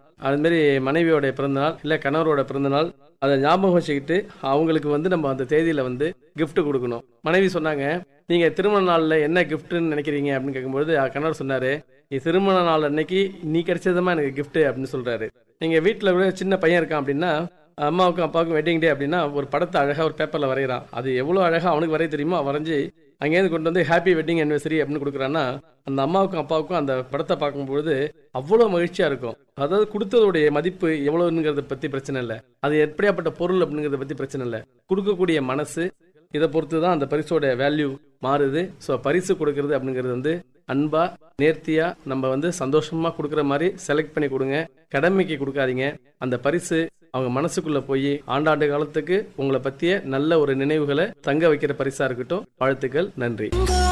அது மாதிரி மனைவியோட பிறந்தநாள் இல்லை கணவரோட பிறந்தநாள் அதை ஞாபகம் வச்சுக்கிட்டு அவங்களுக்கு வந்து நம்ம அந்த தேதியில வந்து gift கொடுக்கணும் மனைவி சொன்னாங்க நீங்க திருமண நாள்ல என்ன கிஃப்ட்னு நினைக்கிறீங்க அப்படின்னு கேட்கும்போது அஹ் கணவர் சொன்னாரு "நீ திருமண நாள் அன்னைக்கு நீ கிடைச்சதுமா எனக்கு gift அப்படின்னு சொல்றாரு நீங்க வீட்டுல கூட சின்ன பையன் இருக்கான் அப்படின்னா அம்மாவுக்கும் அப்பாவுக்கும் வெட்டிங் டே அப்படின்னா ஒரு படத்தை அழகா ஒரு பேப்பர்ல வரைகிறான் அது எவ்வளவு அழகா அவனுக்கு வரைய தெரியுமோ அவன் வரைஞ்சு அங்கேயிருந்து கொண்டு வந்து ஹாப்பி வெட்டிங் anniversary அப்படின்னு கொடுக்குறான்னா அந்த அம்மாவுக்கும் அப்பாவுக்கும் அந்த படத்தை பார்க்கும்பொழுது அவ்வளோ மகிழ்ச்சியா இருக்கும் அதாவது கொடுத்ததோடைய மதிப்பு எவ்வளவுங்கிறத பத்தி பிரச்சனை இல்லை அது எப்படியாப்பட்ட பொருள் அப்படிங்கிறத பத்தி பிரச்சனை இல்லை கொடுக்கக்கூடிய மனசு இதை பொறுத்து தான் அந்த பரிசோட வேல்யூ மாறுது ஸோ பரிசு கொடுக்கறது அப்படிங்கிறது வந்து அன்பா நேர்த்தியா நம்ம வந்து சந்தோஷமா கொடுக்குற மாதிரி செலக்ட் பண்ணி கொடுங்க கடமைக்கு கொடுக்காதீங்க அந்த பரிசு அவங்க மனசுக்குள்ள போய் ஆண்டாண்டு காலத்துக்கு உங்களை பத்திய நல்ல ஒரு நினைவுகளை தங்க வைக்கிற பரிசா இருக்கட்டும் வாழ்த்துக்கள் நன்றி